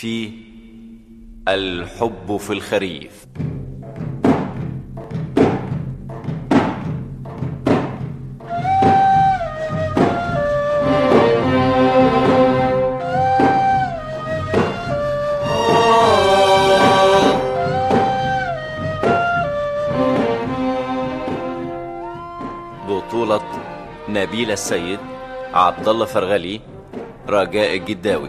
في الحب في الخريف بطولة نبيل السيد عبد الله فرغلي رجاء الجداوي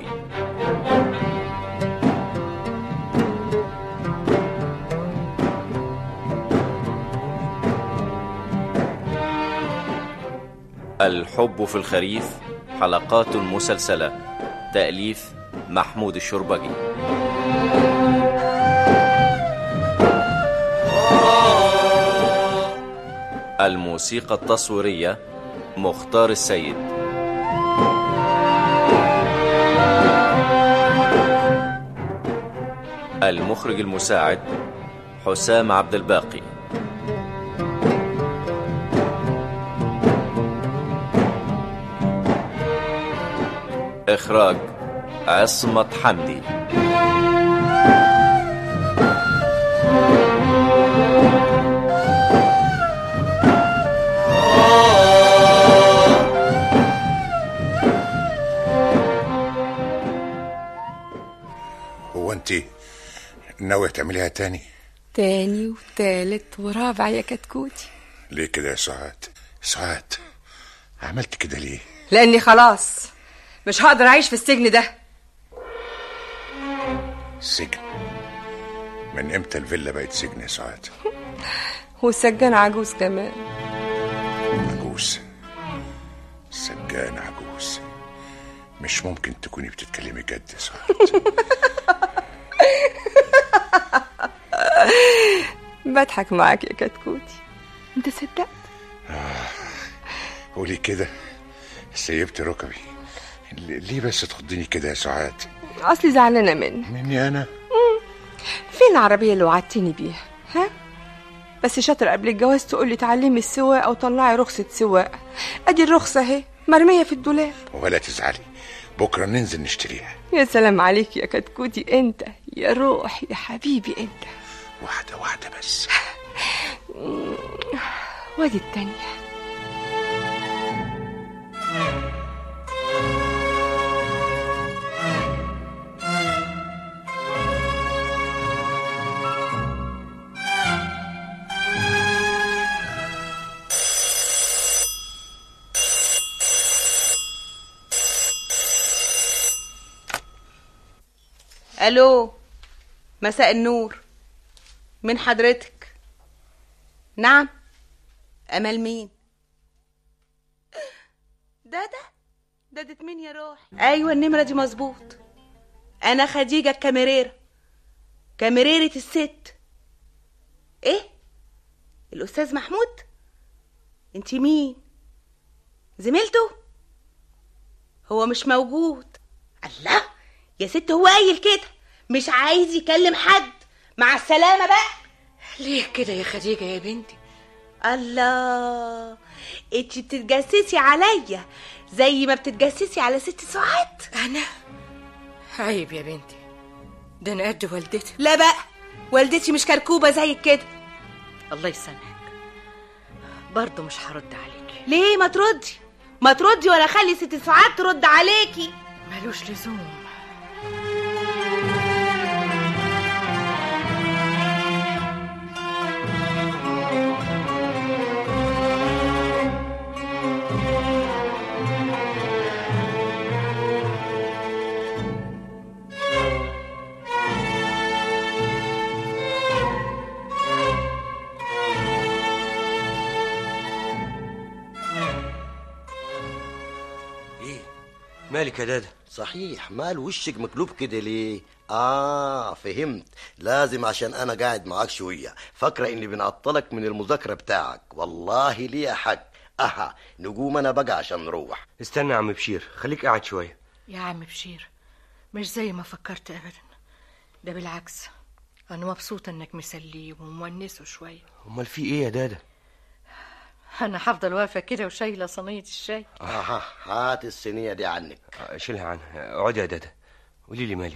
الحب في الخريف حلقات مسلسلة تأليف محمود الشربجي الموسيقى التصويرية مختار السيد المخرج المساعد حسام عبد الباقي إخراج عصمت حمدي هو انت ناوية تعمليها تاني تاني وتالت ورابع يا كتكوتي ليه كده يا سعاد سعاد عملت كده ليه لاني خلاص مش هقدر اعيش في السجن ده سجن من امتى الفيلا بقت سجن يا سعاد والسجان عجوز كمان عجوز سجان عجوز مش ممكن تكوني بتتكلمي جد يا سعاد بضحك معاك يا كتكوتي انت صدقت قولي كده سيبت ركبي ل- ليه بس تخضني كده يا سعاد اصلي زعلانه منك مني انا فين العربيه اللي وعدتني بيها ها بس شاطر قبل الجواز تقول لي تعلمي السواقه وطلعي رخصه سواقه ادي الرخصه اهي مرميه في الدولاب ولا تزعلي بكره ننزل نشتريها يا سلام عليك يا كتكوتي انت يا روح يا حبيبي انت واحده واحده بس وادي التانية الو مساء النور من حضرتك نعم امل مين ده ده دادة مين يا روح ايوه النمره دي مظبوط انا خديجه الكاميريرا كاميريرة الست ايه الاستاذ محمود انت مين زميلته هو مش موجود الله يا ست هو قايل كده مش عايز يكلم حد مع السلامة بقى ليه كده يا خديجة يا بنتي الله انت بتتجسسي عليا زي ما بتتجسسي على ست ساعات أنا عيب يا بنتي ده أنا قد والدتي لا بقى والدتي مش كركوبة زيك كده الله يسامحك برضه مش هرد عليكي ليه ما تردي ما تردي ولا خلي ست ساعات ترد عليكي ملوش لزوم ايه مالك يا دادا صحيح مال وشك مقلوب كده ليه اه فهمت لازم عشان انا قاعد معاك شويه فاكره اني بنعطلك من المذاكره بتاعك والله لي حق اها نقوم انا بقى عشان نروح استنى يا عم بشير خليك قاعد شويه يا عم بشير مش زي ما فكرت ابدا ده بالعكس انا مبسوطه انك مسليه ومونسه شويه امال في ايه يا دادا انا هفضل واقفه كده وشايله صينيه الشاي اها هات الصينيه دي عنك آه، شيلها عنها اقعدي يا دادا قولي لي مالك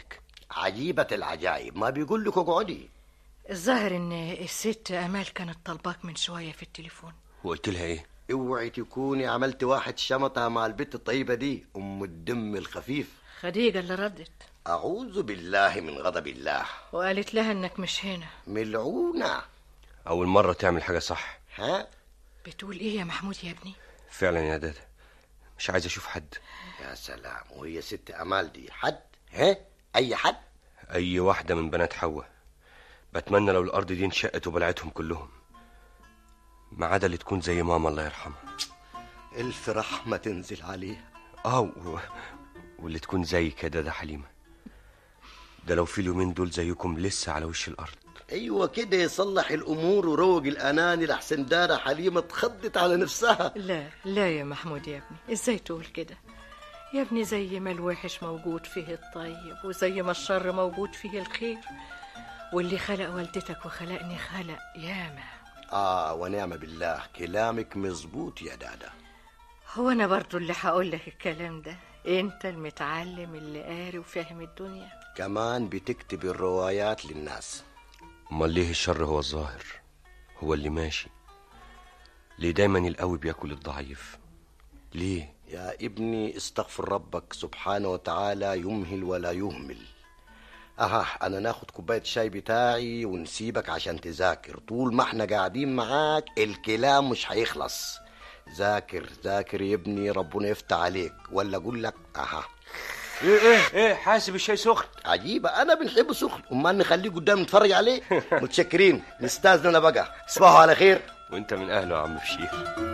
عجيبة العجائب ما بيقول لك اقعدي الظاهر ان الست امال كانت طالباك من شويه في التليفون وقلت لها ايه اوعي تكوني عملت واحد شمطة مع البت الطيبة دي ام الدم الخفيف خديجه اللي ردت اعوذ بالله من غضب الله وقالت لها انك مش هنا ملعونة اول مره تعمل حاجه صح ها بتقول ايه يا محمود يا ابني فعلا يا دادا مش عايز اشوف حد يا سلام وهي ست امال دي حد ها اي حد اي واحده من بنات حواء بتمنى لو الارض دي انشقت وبلعتهم كلهم ما عدا اللي تكون زي ماما الله يرحمها الف رحمة تنزل عليه اه و... واللي تكون زيك يا دادا حليمه ده لو في اليومين دول زيكم لسه على وش الارض ايوه كده يصلح الامور وروق الاناني لحسن دارة حليمة اتخضت على نفسها لا لا يا محمود يا ابني ازاي تقول كده يا ابني زي ما الوحش موجود فيه الطيب وزي ما الشر موجود فيه الخير واللي خلق والدتك وخلقني خلق ياما اه ونعم بالله كلامك مظبوط يا دادا هو انا برضو اللي هقول لك الكلام ده انت المتعلم اللي قاري وفاهم الدنيا كمان بتكتب الروايات للناس امال ليه الشر هو الظاهر هو اللي ماشي ليه دايما القوي بياكل الضعيف ليه يا ابني استغفر ربك سبحانه وتعالى يمهل ولا يهمل اها انا ناخد كوبايه شاي بتاعي ونسيبك عشان تذاكر طول ما احنا قاعدين معاك الكلام مش هيخلص ذاكر ذاكر يا ابني ربنا يفتح عليك ولا اقول لك اها ايه ايه ايه حاسب الشاي سخن عجيبة أنا بنحب سخن أمال نخليه قدام نتفرج عليه متشكرين نستاذن بقى تصبحوا على خير وانت من اهله يا عم بشير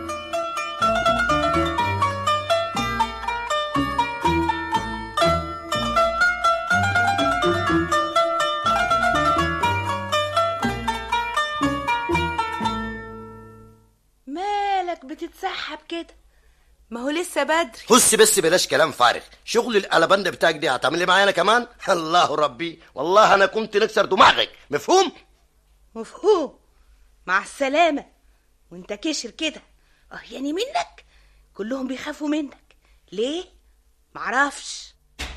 مالك بتتسحب كده ما هو لسه بدري بص بس بلاش كلام فارغ شغل القلبند بتاعك دي هتعملي معايا انا كمان الله ربي والله انا كنت نكسر دماغك مفهوم مفهوم مع السلامة وانت كشر كده اه يعني منك كلهم بيخافوا منك ليه معرفش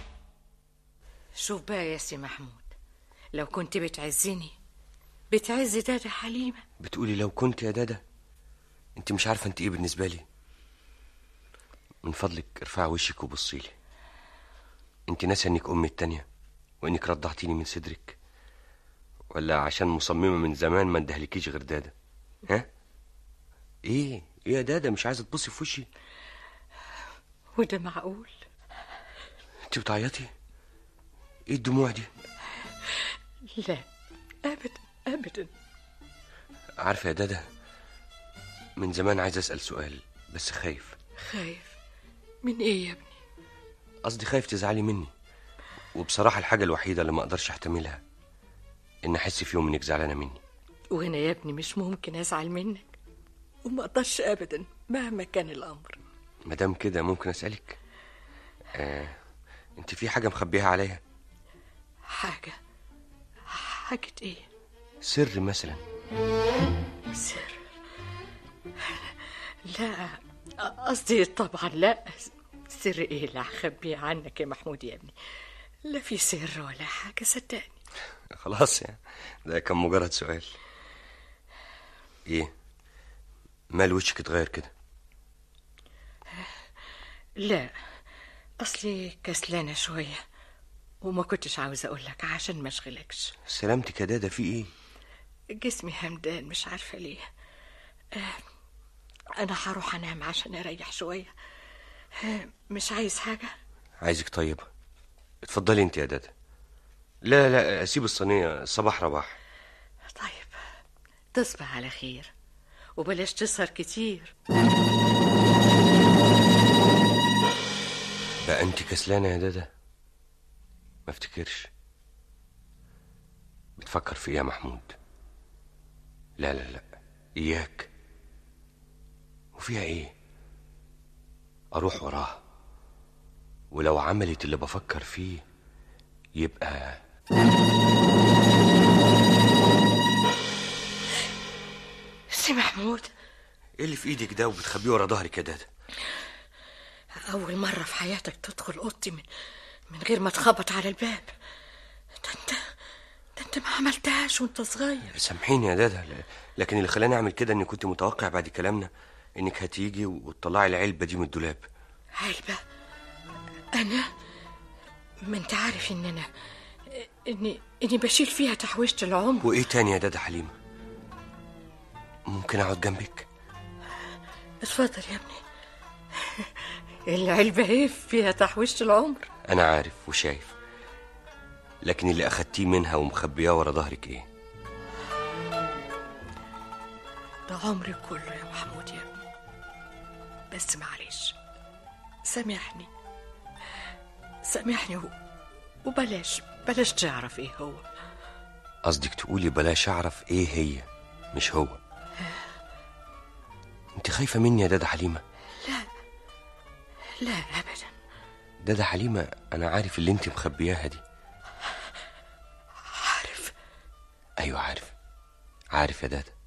شوف بقى يا سي محمود لو كنت بتعزني بتعز دادا حليمة بتقولي لو كنت يا دادا انت مش عارفه انت ايه بالنسبه لي من فضلك ارفعي وشك وبصي لي انت ناسيه انك امي التانية وانك رضعتيني من صدرك ولا عشان مصممه من زمان ما اندهلكيش غير دادا ها ايه ايه يا دادا مش عايزه تبصي في وشي وده معقول انت بتعيطي ايه الدموع دي لا ابدا ابدا عارفه يا دادا من زمان عايز اسال سؤال بس خايف خايف من ايه يا ابني قصدي خايف تزعلي مني وبصراحه الحاجه الوحيده اللي ما اقدرش احتملها ان احس في يوم انك زعلانه مني وانا يا ابني مش ممكن ازعل منك وما اقدرش ابدا مهما كان الامر ما دام كده ممكن اسالك آه، انت في حاجه مخبيها عليا حاجه حاجه ايه سر مثلا سر لا قصدي طبعا لا سر ايه اللي هخبيه عنك يا محمود يا ابني لا في سر ولا حاجه صدقني خلاص يعني ده كان مجرد سؤال ايه مال وشك اتغير كده لا اصلي كسلانه شويه وما كنتش عاوزه اقول لك عشان ما اشغلكش سلامتك يا دادا في ايه جسمي همدان مش عارفه ليه آه، انا هروح انام عشان اريح شويه آه، مش عايز حاجه عايزك طيبه اتفضلي انت يا دادا لا لا اسيب الصينيه صباح رباح طيب تصبح على خير وبلاش تسهر كتير بقى انت كسلانه يا دادا ما افتكرش بتفكر في ايه يا محمود لا لا لا اياك وفيها ايه اروح وراها ولو عملت اللي بفكر فيه يبقى سي محمود ايه اللي في ايدك ده وبتخبيه ورا ظهرك يا دادا اول مره في حياتك تدخل اوضتي من من غير ما تخبط على الباب ده انت ده انت ما عملتهاش وانت صغير سامحيني يا دادا ل- لكن اللي خلاني اعمل كده اني كنت متوقع بعد كلامنا انك هتيجي وتطلعي العلبه دي من الدولاب علبة أنا ما أنت عارف إن أنا إني إني بشيل فيها تحويشة العمر وايه تاني يا دادا حليمه ممكن اقعد جنبك اتفضل يا ابني العلبة ايه فيها تحويشة العمر انا عارف وشايف لكن اللي اخدتيه منها ومخبياه ورا ظهرك ايه ده عمري كله يا محمود يا ابني بس معلش سامحني سامحني و- وبلاش بلاش تعرف ايه هو قصدك تقولي بلاش اعرف ايه هي مش هو انت خايفه مني يا دادا حليمه لا ابدا دادا حليمه انا عارف اللي انت مخبياها دي عارف ايوه عارف عارف يا دادا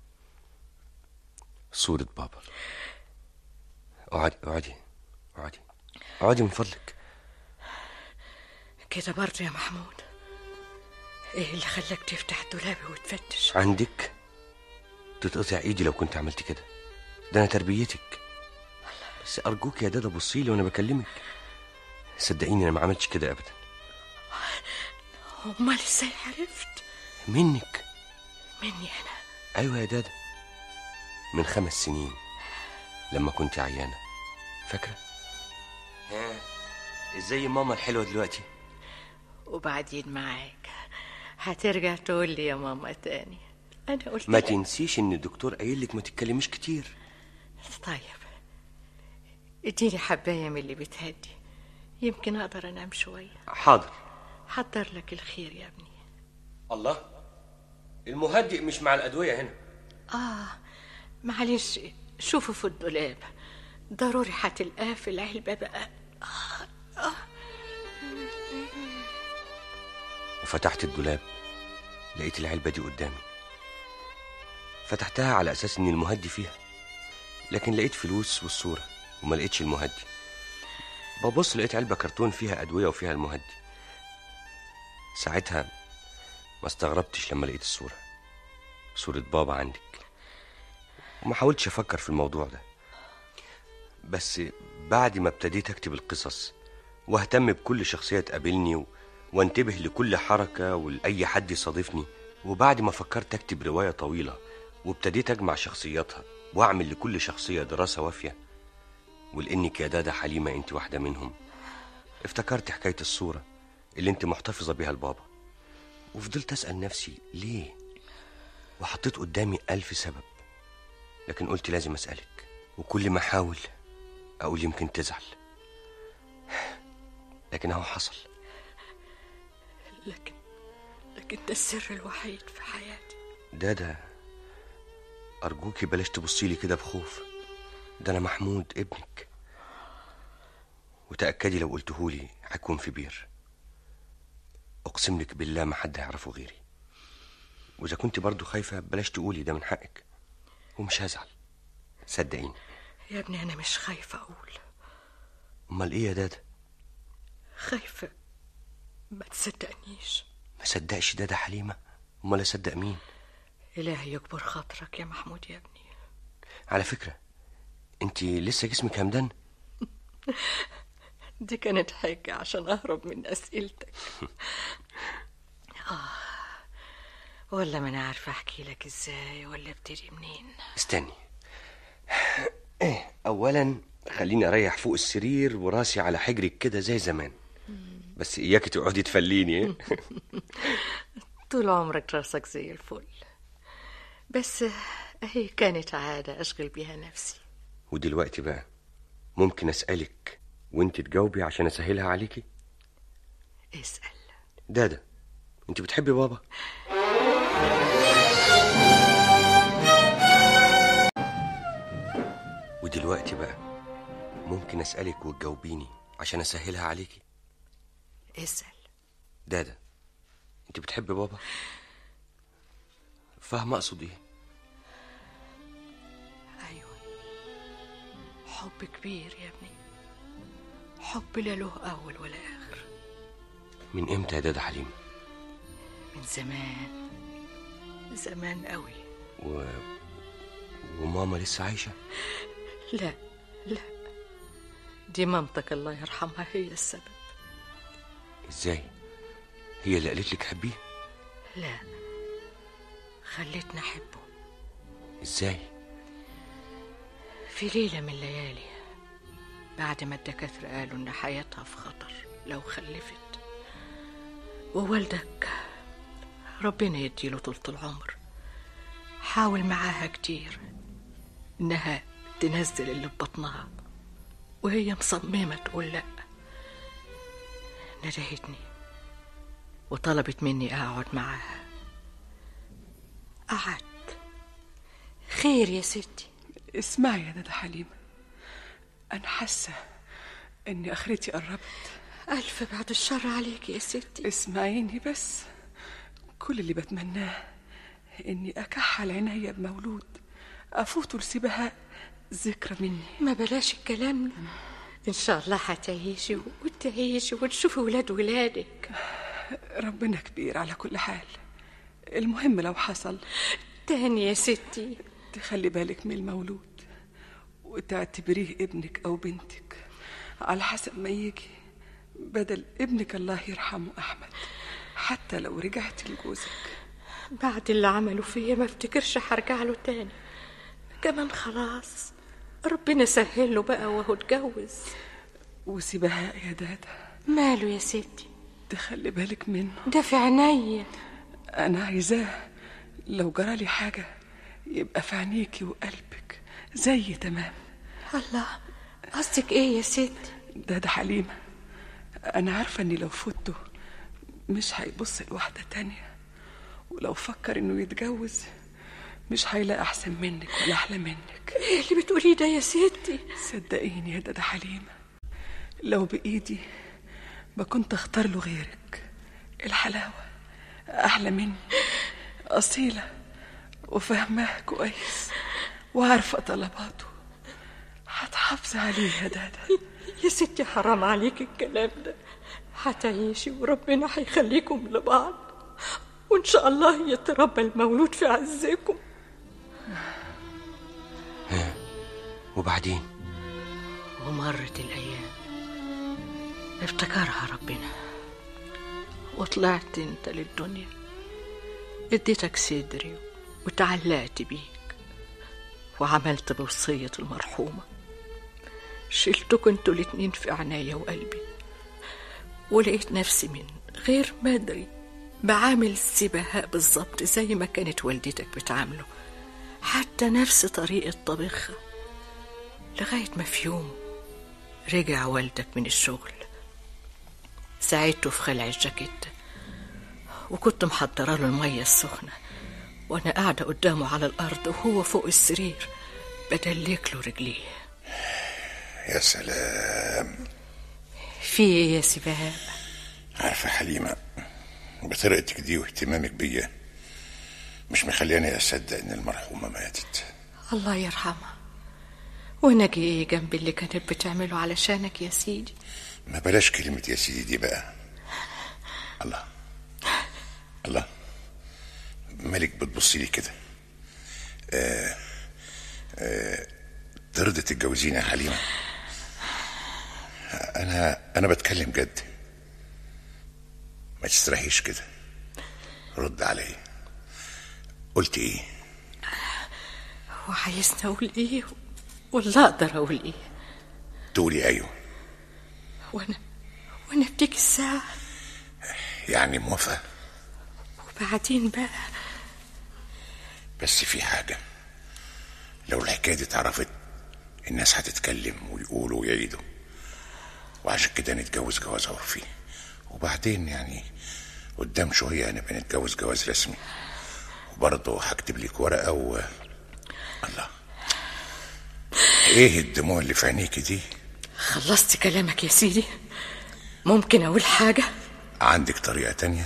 صورة بابا اقعدي اقعدي اقعدي اقعدي من فضلك كده برضه يا محمود ايه اللي خلاك تفتح دولابي وتفتش عندك تتقطع ايدي لو كنت عملت كده ده انا تربيتك بس ارجوك يا دادا بصيلي وانا بكلمك صدقيني انا ما عملتش كده ابدا امال ازاي عرفت منك مني انا ايوه يا دادا من خمس سنين لما كنت عيانه فاكره ها ازاي ماما الحلوه دلوقتي وبعدين معاك هترجع تقول لي يا ماما تاني انا قلت ما لك. تنسيش ان الدكتور قايل لك ما تتكلميش كتير طيب اديني حبايه من اللي بتهدي يمكن اقدر انام شويه حاضر حضر لك الخير يا ابني الله المهدئ مش مع الادويه هنا اه معلش شوفوا في الدولاب ضروري هتلقاه في العلبه بقى وفتحت الدولاب لقيت العلبة دي قدامي فتحتها على أساس إن المهدي فيها لكن لقيت فلوس والصورة وما لقيتش المهدي ببص لقيت علبة كرتون فيها أدوية وفيها المهدي ساعتها ما استغربتش لما لقيت الصورة صورة بابا عندك وما حاولتش أفكر في الموضوع ده بس بعد ما ابتديت أكتب القصص واهتم بكل شخصية تقابلني و... وانتبه لكل حركة ولأي حد يصادفني وبعد ما فكرت أكتب رواية طويلة وابتديت أجمع شخصياتها وأعمل لكل شخصية دراسة وافية ولأنك يا دادا حليمة أنت واحدة منهم افتكرت حكاية الصورة اللي أنت محتفظة بيها لبابا وفضلت أسأل نفسي ليه وحطيت قدامي ألف سبب لكن قلت لازم أسألك وكل ما أحاول أقول يمكن تزعل لكن أهو حصل لكن لكن ده السر الوحيد في حياتي دادا أرجوكي بلاش تبصيلي كده بخوف ده أنا محمود ابنك وتأكدي لو قلتهولي هيكون في بير أقسم لك بالله ما حد هيعرفه غيري وإذا كنت برضو خايفة بلاش تقولي ده من حقك ومش هزعل صدقيني يا ابني انا مش خايفه اقول أمال إيه يا دادا خايفه ما تصدقنيش ما صدقش دادا حليمة أمال أصدق مين الهي يكبر خاطرك يا محمود يا ابني على فكرة أنت لسه جسمك همدان دي كانت حاجة عشان أهرب من أسئلتك آه ولا ما أنا عارفة أحكي لك إزاي ولا أبتدي منين استني اولا خليني اريح فوق السرير وراسي على حجرك كده زي زمان بس اياك تقعدي تفليني إيه؟ طول عمرك راسك زي الفل بس هي كانت عادة أشغل بيها نفسي ودلوقتي بقى ممكن اسالك وانت تجاوبي عشان اسهلها عليكي اسأل دادا انت بتحبي بابا ودلوقتي بقى ممكن اسالك وتجاوبيني عشان اسهلها عليكي اسأل دادا انت بتحبي بابا فاهمه اقصد ايه أيوة حب كبير يا ابني حب لا له أول ولا آخر من امتى يا دادا حليم من زمان زمان قوي و... وماما لسه عايشة لا لا دي مامتك الله يرحمها هي السبب ازاي هي اللي قالت لك حبيه لا خلتني أحبه ازاي في ليلة من الليالي بعد ما الدكاترة قالوا إن حياتها في خطر لو خلفت ووالدك ربنا يديله طولة العمر حاول معاها كتير إنها تنزل اللي في بطنها وهي مصممة تقول لأ ندهتني وطلبت مني أقعد معاها قعدت خير يا ستي اسمعي يا ندى حليمة أنا حاسة إني آخرتي قربت ألف بعد الشر عليك يا ستي اسمعيني بس كل اللي بتمناه إني أكحل عينيا بمولود أفوت لسبها ذكرى مني ما بلاش الكلام ده إن شاء الله هتعيشي وتعيشي وتشوفي ولاد ولادك ربنا كبير على كل حال المهم لو حصل تاني يا ستي تخلي بالك من المولود وتعتبريه ابنك أو بنتك على حسب ما يجي بدل ابنك الله يرحمه أحمد حتى لو رجعت لجوزك بعد اللي عملوا فيا ما افتكرش هرجع له تاني كمان خلاص ربنا سهل له بقى وهو اتجوز وسيبها يا دادا ماله يا ستي تخلي بالك منه ده في عينيا أنا عايزاه لو جرالي حاجة يبقى في عينيكي وقلبك زي تمام الله قصدك ايه يا ستي ده ده حليمة أنا عارفة إني لو فوته مش هيبص لواحدة تانية ولو فكر إنه يتجوز مش هيلاقي أحسن منك ولا أحلى منك ايه اللي بتقوليه ده يا ستي صدقيني يا دادا حليمة لو بإيدي ما كنت أختار له غيرك الحلاوة أحلى مني أصيلة وفاهماه كويس وعارفة طلباته هتحافظي عليه يا دادا يا ستي حرام عليك الكلام ده هتعيشي وربنا هيخليكم لبعض وإن شاء الله يتربى المولود في عزكم وبعدين ومرت الأيام افتكرها ربنا وطلعت انت للدنيا اديتك صدري وتعلقت بيك وعملت بوصية المرحومة شلتك انتوا الاتنين في عناية وقلبي ولقيت نفسي من غير ما ادري بعامل سي بهاء بالظبط زي ما كانت والدتك بتعامله حتى نفس طريقة طبخها لغاية ما في يوم رجع والدك من الشغل ساعدته في خلع الجاكيت وكنت محضرة له المية السخنة وأنا قاعدة قدامه على الأرض وهو فوق السرير بدلك له رجليه يا سلام في إيه يا سباق عارفة حليمة بطريقتك دي واهتمامك بيا مش مخلياني أصدق إن المرحومة ماتت الله يرحمها وأنا جي إيه جنب اللي كانت بتعمله علشانك يا سيدي ما بلاش كلمة يا سيدي دي بقى الله الله مالك بتبصي لي كده آه آه ترضي تتجوزيني يا حليمة أنا أنا بتكلم جد ما تستريحيش كده رد علي قلت إيه وعايزني أقول إيه ولا أقدر أقول إيه تقولي أيوه وأنا وأنا بتيجي الساعة يعني موافقة وبعدين بقى بس في حاجة لو الحكاية دي اتعرفت الناس هتتكلم ويقولوا ويعيدوا وعشان كده نتجوز جواز عرفي وبعدين يعني قدام شوية هنبقى نتجوز جواز رسمي وبرضه هكتب لك ورقة و الله ايه الدموع اللي في عينيكي دي خلصت كلامك يا سيدي ممكن أقول حاجة عندك طريقة تانية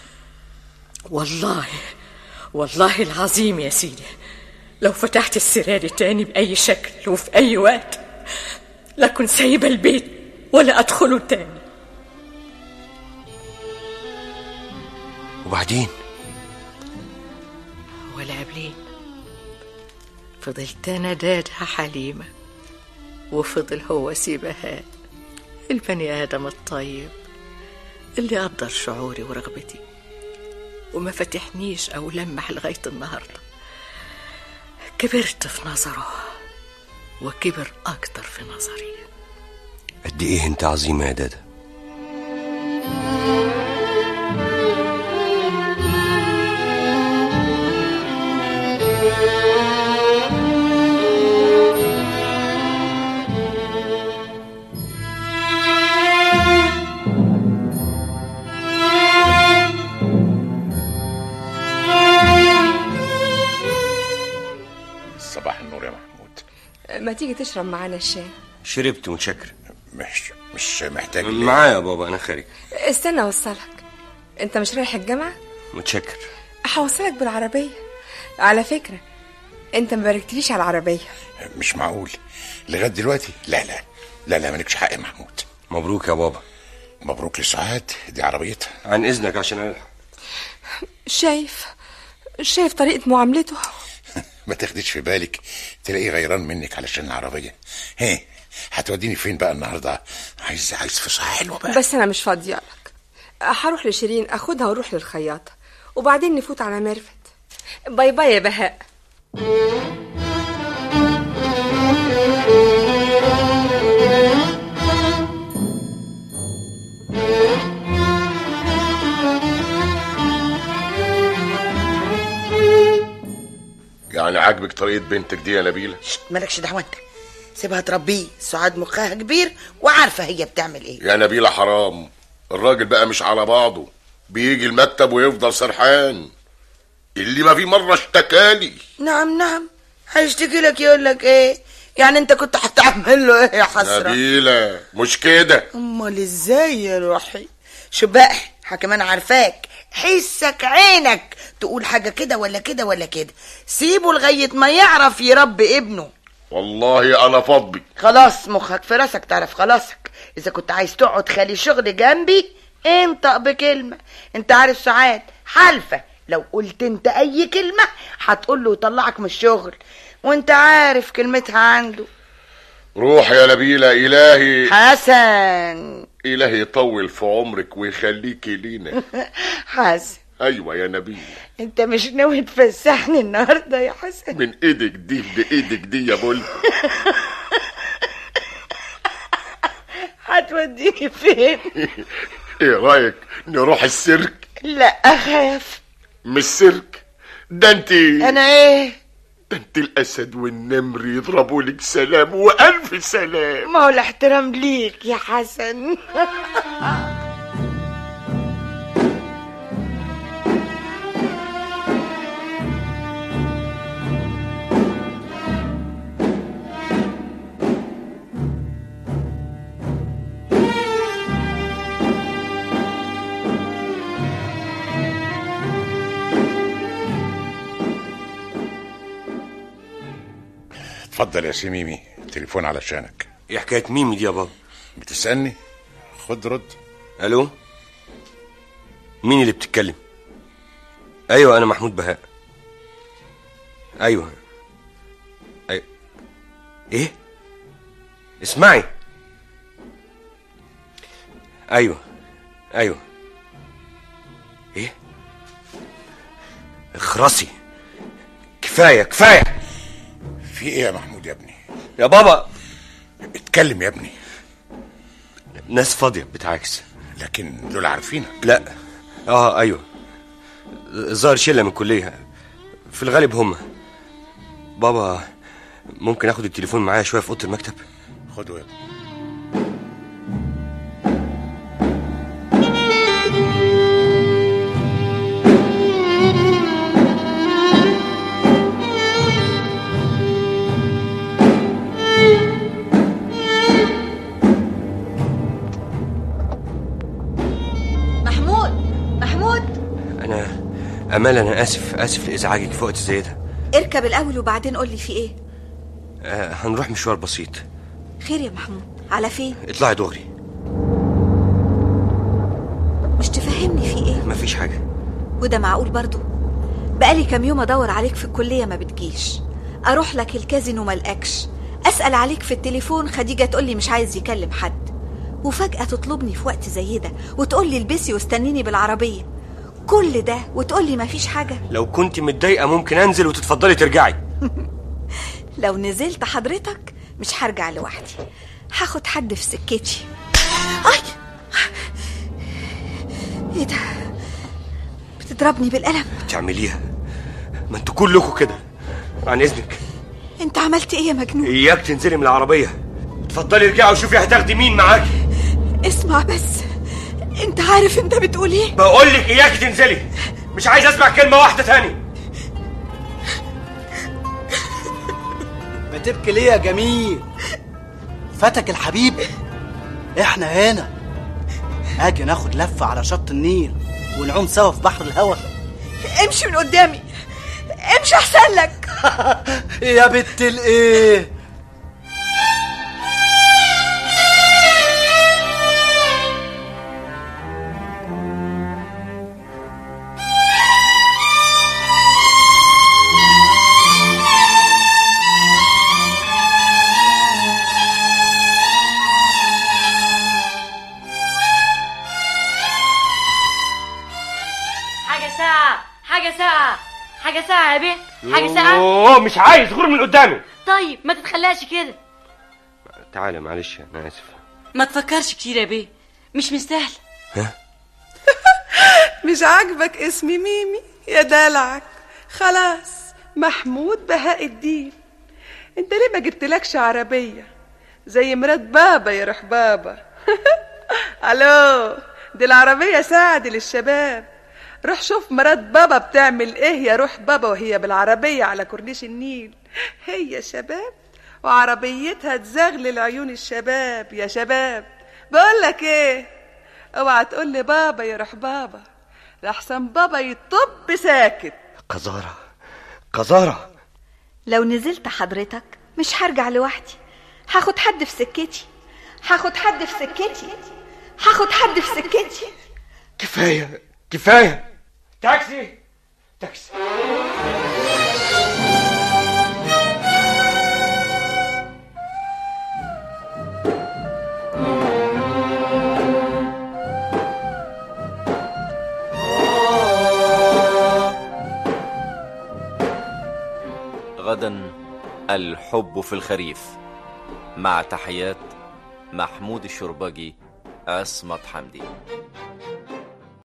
والله والله العظيم يا سيدي لو فتحت السرار تاني بأي شكل وفي أي وقت لكن سايبة البيت ولا أدخله تاني وبعدين ولا قبلين فضلت انا دادها حليمه وفضل هو سيبها البني ادم الطيب اللي قدر شعوري ورغبتي وما فتحنيش او لمح لغايه النهارده كبرت في نظره وكبر اكتر في نظري قد ايه انت عظيمه يا دادا صباح النور يا محمود ما تيجي تشرب معانا الشاي شربت متشكر مش مش محتاج معايا يا بابا انا خارج استنى اوصلك انت مش رايح الجامعة متشكر هوصلك بالعربية على فكرة انت ما باركتليش على العربية مش معقول لغايه دلوقتي لا لا لا لا مالكش حق يا محمود مبروك يا بابا مبروك لسعاد دي عربيتها عن اذنك عشان الحق شايف شايف طريقة معاملته ما تاخديش في بالك تلاقيه غيران منك علشان العربيه هي هتوديني فين بقى النهارده عايز عايز فسحه حلوه بقى بس انا مش فاضية لك هروح لشيرين اخدها واروح للخياطة وبعدين نفوت على ميرفت باي باي يا بهاء يعني عاجبك طريقه بنتك دي يا نبيله شت، مالكش دعوه انت سيبها تربيه سعاد مخها كبير وعارفه هي بتعمل ايه يا نبيلة حرام الراجل بقى مش على بعضه بيجي المكتب ويفضل سرحان اللي ما في مرة اشتكالي نعم نعم هيشتكي لك يقول لك ايه يعني انت كنت هتعمل له ايه يا حسره نبيلة مش كده امال ازاي يا روحي شو بقى كمان عارفاك حسك عينك تقول حاجه كده ولا كده ولا كده سيبه لغايه ما يعرف يربي ابنه والله انا فضي خلاص مخك في راسك تعرف خلاصك اذا كنت عايز تقعد خلي شغل جنبي انطق بكلمه انت عارف سعاد حالفه لو قلت انت اي كلمه هتقول له يطلعك من الشغل وانت عارف كلمتها عنده روح يا نبيلة الهي حسن الهي يطول في عمرك ويخليكي لينا حسن ايوه يا نبيلة انت مش ناوي تفسحني النهارده يا حسن من ايدك دي لايدك دي يا بول هتوديني فين ايه رايك نروح السيرك لا اخاف مش سيرك ده انت انا ايه ده انت الاسد والنمر يضربوا لك سلام والف سلام ما هو الاحترام ليك يا حسن اتفضل يا سي ميمي التليفون علشانك ايه حكايه ميمي دي يا بابا بتسالني خد رد الو مين اللي بتتكلم ايوه انا محمود بهاء ايوه أي... ايه اسمعي ايوه ايوه ايه اخرسي كفايه كفايه في ايه يا محمود يا ابني يا بابا اتكلم يا ابني ناس فاضيه بتعاكس لكن دول عارفينك لا اه ايوه ظاهر شله من الكليه في الغالب هم بابا ممكن اخد التليفون معايا شويه في اوضه المكتب خده يا ابني محمود محمود انا امال انا اسف اسف لازعاجك في وقت زي ده اركب الاول وبعدين قول لي في ايه آه هنروح مشوار بسيط خير يا محمود على فين اطلعي دغري مش تفهمني في ايه مفيش حاجه وده معقول برضو بقالي كام يوم ادور عليك في الكليه ما بتجيش اروح لك الكازينو ملقكش اسال عليك في التليفون خديجه تقولي مش عايز يكلم حد وفجاه تطلبني في وقت زي ده وتقولي البسي واستنيني بالعربيه كل ده وتقولي مفيش حاجه لو كنت متضايقه ممكن انزل وتتفضلي ترجعي لو نزلت حضرتك مش هرجع لوحدي هاخد حد في سكتي اي ايه ده بتضربني بالقلم تعمليها ما انتوا كلكم كده عن اذنك انت عملت ايه يا مجنون اياك تنزلي من العربيه اتفضلي ارجعي وشوفي هتاخدي مين معاكي اسمع بس انت عارف انت بتقول ايه بقول لك اياك تنزلي مش عايز اسمع كلمه واحده تاني بتبكي ليه يا جميل فاتك الحبيب احنا هنا اجي ناخد لفه على شط النيل ونعوم سوا في بحر الهوى امشي من قدامي امشي احسن لك يا بت الايه حاجة ساعة حاجة ساعة حاجة ساعة يا بيه حاجة ساعة اوه مش عايز غور من قدامي طيب ما تتخلاش كده تعالى معلش انا اسف ما تفكرش كتير يا بيه مش مستاهل مش عاجبك اسمي ميمي يا دلعك خلاص محمود بهاء الدين انت ليه ما جبتلكش عربية زي مرات بابا يروح بابا الو دي العربية سعد للشباب روح شوف مرات بابا بتعمل ايه يا روح بابا وهي بالعربية على كورنيش النيل هي شباب وعربيتها تزغلل عيون الشباب يا شباب بقولك ايه اوعى تقول لي بابا يا روح بابا لحسن بابا يطب ساكت قذاره قذاره لو نزلت حضرتك مش هرجع لوحدي هاخد حد في سكتي هاخد حد في سكتي هاخد حد في سكتي كفايه كفايه تاكسي تاكسي غدا الحب في الخريف مع تحيات محمود الشربجي عصمت حمدي